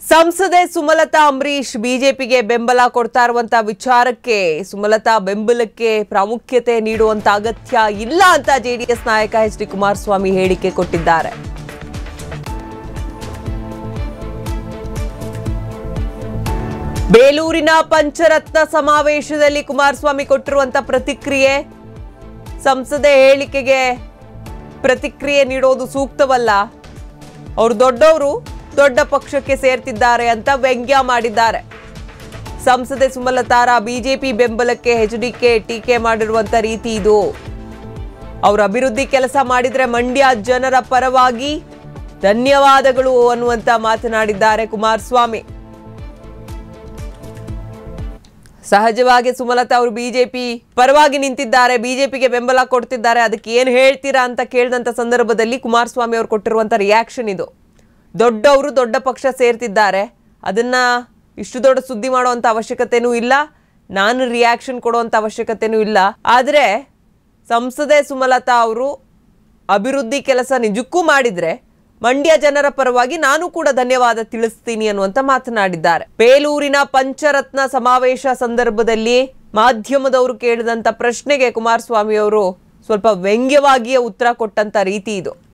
ಸಂಸದೆ ಸುಮಲತಾ ಅಂಬರೀಶ್ ಬಿಜೆಪಿಗೆ ಬೆಂಬಲ ಕೊಡ್ತಾ ಇರುವಂತ ವಿಚಾರಕ್ಕೆ ಸುಮಲತಾ ಬೆಂಬಲಕ್ಕೆ ಪ್ರಾಮುಖ್ಯತೆ ನೀಡುವಂತ ಅಗತ್ಯ ಇಲ್ಲ ಅಂತ ಜೆಡಿಎಸ್ ನಾಯಕ ಎಚ್ ಡಿ ಕುಮಾರಸ್ವಾಮಿ ಹೇಳಿಕೆ ಕೊಟ್ಟಿದ್ದಾರೆ ಬೇಲೂರಿನ ಪಂಚರತ್ನ ಸಮಾವೇಶದಲ್ಲಿ ಕುಮಾರಸ್ವಾಮಿ ಕೊಟ್ಟಿರುವಂತ ಪ್ರತಿಕ್ರಿಯೆ ಸಂಸದೆ ಹೇಳಿಕೆಗೆ ಪ್ರತಿಕ್ರಿಯೆ ನೀಡೋದು ಸೂಕ್ತವಲ್ಲ ಅವರು ದೊಡ್ಡವರು ದೊಡ್ಡ ಪಕ್ಷಕ್ಕೆ ಸೇರ್ತಿದ್ದಾರೆ ಅಂತ ವ್ಯಂಗ್ಯ ಮಾಡಿದ್ದಾರೆ ಸಂಸದೆ ಸುಮಲತಾರ ಬಿಜೆಪಿ ಬೆಂಬಲಕ್ಕೆ ಎಚ್ಡಿಕೆ ಟೀಕೆ ಮಾಡಿರುವಂತ ರೀತಿ ಇದು ಅವರು ಅಭಿವೃದ್ಧಿ ಕೆಲಸ ಮಾಡಿದ್ರೆ ಮಂಡ್ಯ ಜನರ ಪರವಾಗಿ ಧನ್ಯವಾದಗಳು ಅನ್ನುವಂತ ಮಾತನಾಡಿದ್ದಾರೆ ಕುಮಾರಸ್ವಾಮಿ ಸಹಜವಾಗಿ ಸುಮಲತಾ ಅವರು ಬಿಜೆಪಿ ಪರವಾಗಿ ನಿಂತಿದ್ದಾರೆ ಬಿಜೆಪಿಗೆ ಬೆಂಬಲ ಕೊಡ್ತಿದ್ದಾರೆ ಅದಕ್ಕೆ ಏನು ಹೇಳ್ತೀರಾ ಅಂತ ಕೇಳಿದಂತ ಸಂದರ್ಭದಲ್ಲಿ ಕುಮಾರಸ್ವಾಮಿ ಅವರು ಕೊಟ್ಟಿರುವಂತ ರಿಯಾಕ್ಷನ್ ಇದು ದೊಡ್ಡವರು ದೊಡ್ಡ ಪಕ್ಷ ಸೇರ್ತಿದ್ದಾರೆ ಅದನ್ನ ಇಷ್ಟು ದೊಡ್ಡ ಸುದ್ದಿ ಮಾಡುವಂತ ಅವಶ್ಯಕತೆನೂ ಇಲ್ಲ ನಾನು ರಿಯಾಕ್ಷನ್ ಕೊಡುವಂತ ಅವಶ್ಯಕತೆನೂ ಇಲ್ಲ ಆದರೆ ಸಂಸದೆ ಸುಮಲತಾ ಅವರು ಅಭಿವೃದ್ಧಿ ಕೆಲಸ ನಿಜಕ್ಕೂ ಮಾಡಿದ್ರೆ ಮಂಡ್ಯ ಜನರ ಪರವಾಗಿ ನಾನು ಕೂಡ ಧನ್ಯವಾದ ತಿಳಿಸ್ತೀನಿ ಅನ್ನುವಂತ ಮಾತನಾಡಿದ್ದಾರೆ ಬೇಲೂರಿನ ಪಂಚರತ್ನ ಸಮಾವೇಶ ಸಂದರ್ಭದಲ್ಲಿ ಮಾಧ್ಯಮದವರು ಕೇಳಿದಂತ ಪ್ರಶ್ನೆಗೆ ಕುಮಾರಸ್ವಾಮಿ ಅವರು ಸ್ವಲ್ಪ ವ್ಯಂಗ್ಯವಾಗಿಯೇ ಉತ್ತರ ಕೊಟ್ಟಂತ ರೀತಿ ಇದು